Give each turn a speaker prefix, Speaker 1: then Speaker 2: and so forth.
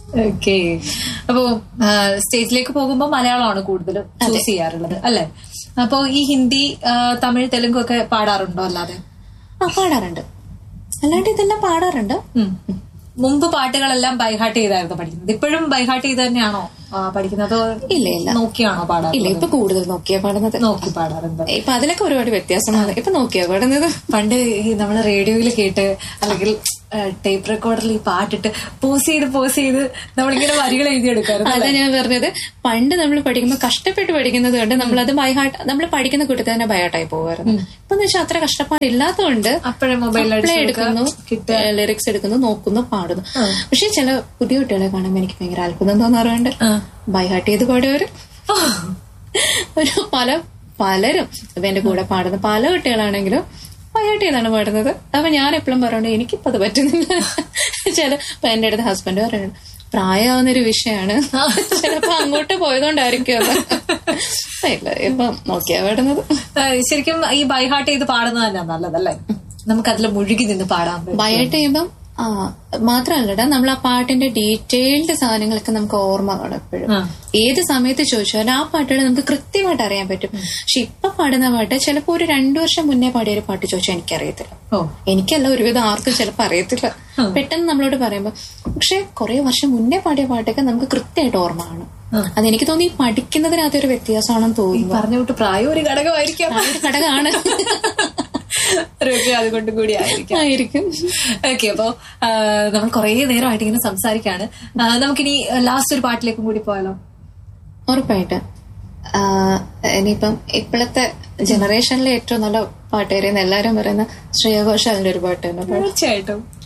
Speaker 1: Okay അപ്പോ സ്റ്റേജിലേക്ക് പോകുമ്പോൾ മലയാളമാണ് കൂടുതലും ചൂസ് ചെയ്യാറുള്ളത് അല്ലെ അപ്പോ ഈ ഹിന്ദി ആ, തമിഴ് തെലുങ്ക് ഒക്കെ പാടാറുണ്ടോ അല്ലാതെ
Speaker 2: ആ പാടാറുണ്ട് അല്ലാണ്ട് ഇതെല്ലാം പാടാറുണ്ട്
Speaker 1: ഉം. മുമ്പ് പാട്ടുകളെല്ലാം ബൈഹാർട്ട് ചെയ്തായിരുന്നു പഠിക്കുന്നത് ഇപ്പോഴും ബൈഹാർട്ട് ചെയ്ത് തന്നെയാണോ ആ, പഠിക്കുന്നത് അതോ
Speaker 2: ഇല്ല ഇല്ല
Speaker 1: നോക്കിയാണോ പാടാറ്
Speaker 2: ഇല്ല ഇപ്പൊ കൂടുതൽ നോക്കിയാ പാടുന്നത്
Speaker 1: നോക്കി പാടാറുണ്ട്
Speaker 2: ഇപ്പൊ അതിലൊക്കെ ഒരുപാട് വ്യത്യാസമാണ് ഇപ്പൊ നോക്കിയാ പാടുന്നത്
Speaker 1: പണ്ട് ഈ നമ്മള് റേഡിയോയിൽ കേട്ട് അല്ലെങ്കിൽ ടേപ്പ് റെക്കോർഡറിൽ ഈ പാട്ടിട്ട് പോസ് ചെയ്ത് പോസ് ചെയ്ത് നമ്മളിങ്ങനെ വരികൾ എഴുതിയെടുക്കാറുണ്ട്
Speaker 2: അതാ ഞാൻ പറഞ്ഞത് പണ്ട് നമ്മൾ പഠിക്കുമ്പോൾ കഷ്ടപ്പെട്ട് പഠിക്കുന്നത് കൊണ്ട് നമ്മൾ അത് ബൈഹാർട്ട് നമ്മൾ പഠിക്കുന്ന കൂട്ടത്തിൽ തന്നെ ബൈഹാർട്ടായി പോകുമായിരുന്നു ഇപ്പൊ എന്ന് വെച്ചാൽ അത്ര കഷ്ടപ്പാടില്ലാത്തതുകൊണ്ട്
Speaker 1: അപ്പോഴേ മൊബൈലിൽ
Speaker 2: അപ്പളേ
Speaker 1: അടിച്ചു
Speaker 2: എടുക്കുന്നു ലിറിക്സ് എടുക്കുന്നു നോക്കുന്നു പാടുന്നു പക്ഷെ ചില പുതിയ കുട്ടികളെ കാണുമ്പോൾ എനിക്ക് ഭയങ്കര അത്ഭുതം തോന്നാറുണ്ട് ബൈഹാർട്ട് ചെയ്ത് പാടിയവര് ഒരു പല പലരും ഇപ്പൊ എന്റെ കൂടെ പാടുന്ന പല കുട്ടികളാണെങ്കിലും ബൈഹാർട്ട് ചെയ്താണ് പാടുന്നത് അപ്പൊ ഞാൻ എപ്പോഴും പറയുന്നത് എനിക്കിപ്പോ അത് പറ്റുന്നില്ല ചില ഇപ്പൊ എന്റെ അടുത്ത് ഹസ്ബൻഡ് പറയുന്നത് പ്രായമാവുന്നൊരു വിഷയമാണ് ചിലപ്പോ അങ്ങോട്ട് പോയതുകൊണ്ടായിരിക്കും അത് ഇല്ല ഇപ്പൊ നോക്കിയാ പാടുന്നത്
Speaker 1: ആ, ശരിക്കും ഈ ബൈഹാർട്ട് ചെയ്ത് പാടുന്നത് തന്നെയാണ് നല്ലതല്ലേ നമുക്ക് അതിൽ മുഴുകി നിന്ന് പാടാൻ പറ്റും
Speaker 2: ബയോട്ട് ചെയ്യുമ്പം ആ മാത്രല്ലടാ നമ്മൾ ആ പാട്ടിന്റെ ഡീറ്റെയിൽഡ് സാധനങ്ങളൊക്കെ നമുക്ക് ഓർമ്മ കാണും എപ്പോഴും
Speaker 1: ആ.
Speaker 2: ഏത് സമയത്ത് ചോദിച്ചാലും ആ പാട്ടുകൾ നമുക്ക് കൃത്യമായിട്ട് അറിയാൻ പറ്റും പക്ഷെ ഇപ്പൊ പാടുന്ന പാട്ട് ചിലപ്പോ ഒരു രണ്ടു വർഷം മുന്നേ പാടിയ ഒരു പാട്ട് ചോദിച്ചാൽ എനിക്കറിയത്തില്ല
Speaker 1: ഓ
Speaker 2: എനിക്കല്ല ഒരുവിധം ആർക്കും ചിലപ്പോൾ അറിയത്തില്ല പെട്ടെന്ന് നമ്മളോട് പറയുമ്പോ പക്ഷെ കുറെ വർഷം മുന്നേ പാടിയ പാട്ടൊക്കെ നമുക്ക് കൃത്യമായിട്ട് ഓർമ്മ കാണും അതെനിക്ക് തോന്നി ഈ പഠിക്കുന്നതിനകത്ത് ഒരു വ്യത്യാസമാണെന്ന്
Speaker 1: ഈ
Speaker 2: തോന്നുന്നു
Speaker 1: പറഞ്ഞ വിട്ട് പ്രായം ഒരു ഘടകമായിരിക്കാം
Speaker 2: ആ ഒരു ഘടകമാണ്
Speaker 1: ഒരുപക്ഷെ അതുകൊണ്ട് കൂടി ആയിരിക്കാം
Speaker 2: ആയിരിക്കും
Speaker 1: ഓക്കെ അപ്പോ ആ, നമ്മൾ കുറേ നേരമായിട്ട് ഇങ്ങനെ സംസാരിക്കാണ് ആ, നമുക്കിനി ലാസ്റ്റ് ഒരു പാട്ടിലേക്കും കൂടി പോയാലോ
Speaker 2: ഉറപ്പായിട്ട് ആ, ഇനിയിപ്പം ഇപ്പോഴത്തെ ജനറേഷനിലെ ഏറ്റവും നല്ല പാട്ടുകാരെന്ന് എല്ലാരും പറയുന്ന ശ്രേയ ഘോഷാലിന്റെ ഒരു പാട്ട് തന്നെ പാടും
Speaker 1: തീർച്ചയായിട്ടും